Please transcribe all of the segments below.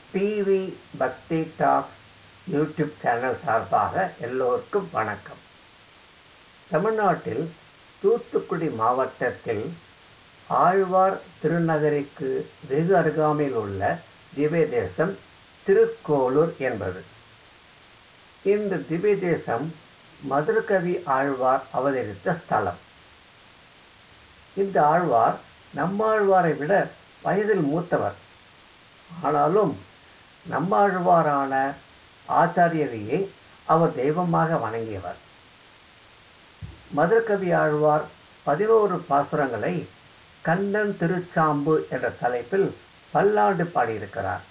TV பக்தி talk YouTube channel சார்பாக எல்லோருக்கும் வணக்கம் தமிழ்நாட்டில் தூத்துக்குடி மாவட்டத்தில் ஆழ்வார் திருநகரிக்கு வெகு அருகாமையில் உள்ள திவ்ய தேசம் திருக்கோளூர் என்பது இந்த திவ்ய தேசம் மதுரகவி ஆழ்வார் அவதரித்த ஸ்தலம் இந்த ஆழ்வார் நம்மாழ்வாரை விட வயதில் மூத்தவர் ஆனாலும் நம்மாழ்வாரான ஆச்சாரியரையே அவர் தெய்வமாக வணங்கியவர் மதுரகவி ஆழ்வார் பதினோரு பாசுரங்களை கண்ணன் திருச்சாம்பு என்ற தலைப்பில் பல்லாண்டு பாடியிருக்கிறார்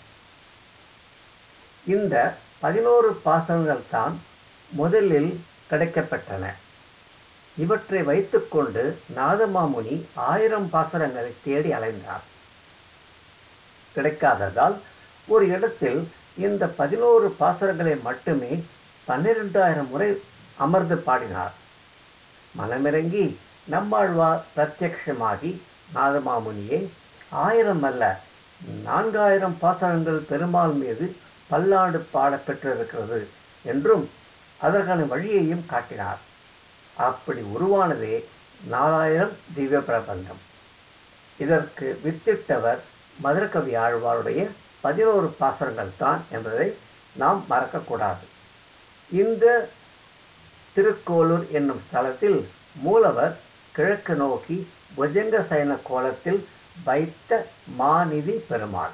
இந்த பதினோரு பாசுரங்கள் தான் முதலில் கிடைக்கப்பெற்றன இவற்றை வைத்துக்கொண்டு நாதமாமுனி ஆயிரம் பாசுரங்களை தேடி அலைந்தார் கிடைக்காததால் ஒரு இடத்தில் இந்த பதினோரு பாசுரங்களை மட்டுமே பன்னிரெண்டாயிரம் முறை அமர்ந்து பாடினார் மனமிறங்கி நம்மாழ்வார் பிரத்யக்ஷமாகி நாதமாமுனியே ஆயிரம் அல்ல நான்காயிரம் பாசனங்கள் பெருமாள் மீது பல்லாண்டு பாடப் பெற்றிருக்கிறது என்றும் அதற்கான வழியையும் காட்டினார் அப்படி உருவானதே நாலாயிரம் திவ்ய பிரபந்தம் இதற்கு வித்திட்டவர் மதுரகவி ஆழ்வாருடைய பதினோரு பாசனங்கள் தான் என்பதை நாம் மறக்கக்கூடாது இந்த திருக்கோளூர் என்னும் ஸ்தலத்தில் மூலவர் கிழக்கு நோக்கி புஜங்க சயன கோலத்தில் வைத்த மாநிதி பெருமாள்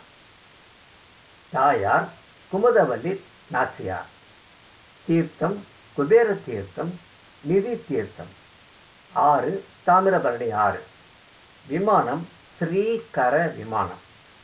தாயார் குமுதவல்லி நாச்சியார் தீர்த்தம் குபேர தீர்த்தம் நிதி தீர்த்தம் ஆறு தாமிரபரணி ஆறு விமானம் ஸ்ரீகர விமானம்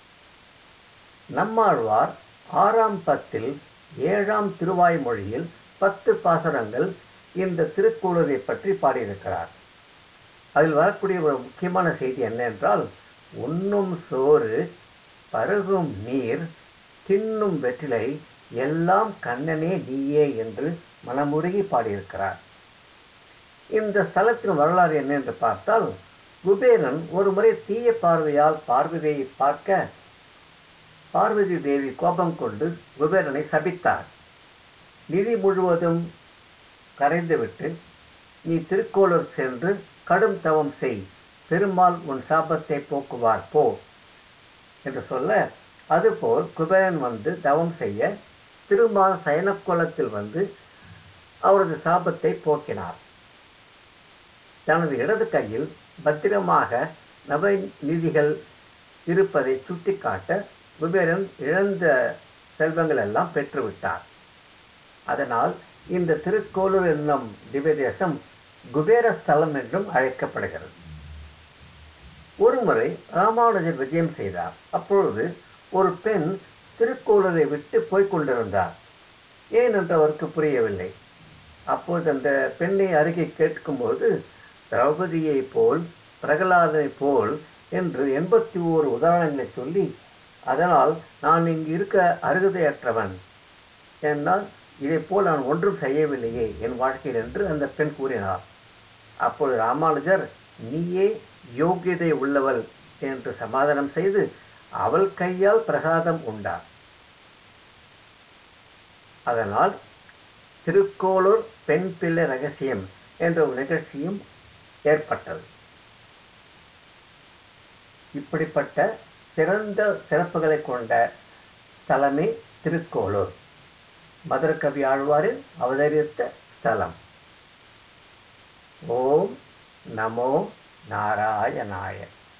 நம்மாழ்வார் ஆறாம் பத்தில் ஏழாம் திருவாய்மொழியில் பத்து பாசனங்கள் இந்த திருக்கூளரை பற்றி பாடியிருக்கிறார் அதில் வரக்கூடிய ஒரு முக்கியமான செய்தி என்னென்றால் உண்ணும் சோறு பருகும் நீர் தின்னும் வெற்றிலை எல்லாம் கண்ணனே நீயே என்று மனமுருகி பாடியிருக்கிறார் இந்த ஸ்தலத்தின் வரலாறு என்ன என்று பார்த்தால் குபேரன் ஒரு முறை தீய பார்வையால் பார்வதியை பார்க்க பார்வதி தேவி கோபம் கொண்டு குபேரனை சபித்தார் நிதி முழுவதும் கரைந்துவிட்டு நீ திருக்கோளூர் சென்று கடும் தவம் செய் பெருமாள் உன் சாபத்தை போக்குவார் போ என்று சொல்ல அதுபோல் குபேரன் வந்து தவம் செய்ய திருமால் சயனக்கோலத்தில் வந்து அவரது சாபத்தை போக்கினார் தனது இடது கையில் பத்திரமாக நவநிதிகள் இருப்பதை சுட்டிக்காட்ட குபேரன் இழந்த செல்வங்கள் எல்லாம் பெற்றுவிட்டார் அதனால் இந்த திருக்கோளூர் என்னும் திவ்யதேசம் குபேர ஸ்தலம் என்றும் அழைக்கப்படுகிறது ஒருமுறை ராமானுஜர் விஜயம் செய்தார் அப்பொழுது ஒரு பெண் திருக்கோளூரை விட்டு போய்க் கொண்டிருந்தார் ஏன் என்று அவருக்கு புரியவில்லை அப்போது அந்த பெண்ணை அருகே கேட்கும்போது திரௌபதியை போல் பிரகலாதை போல் என்று எண்பத்தி ஓரு உதாரணங்களை சொல்லி அதனால் நான் இங்கு இருக்க அருகதையற்றவன் என்னால் இதை போல் நான் ஒன்றும் செய்யவில்லையே என் வாழ்க்கையில் என்று அந்த பெண் கூறினார் அப்பொழுது ராமானுஜர் நீயே யோகியதை உள்ளவள் என்று சமாதானம் செய்து அவள் கையால் பிரசாதம் உண்டார் அதனால் திருக்கோளூர் பெண் பிள்ளை ரகசியம் என்ற ஒரு நிகழ்ச்சியும் ஏற்பட்டது இப்படிப்பட்ட சிறந்த சிறப்புகளை கொண்ட ஸ்தலமே திருக்கோளூர் மதுரகவி ஆழ்வாரில் அவதரித்த ஸ்தலம் ஓம் நமோ நாராயணாய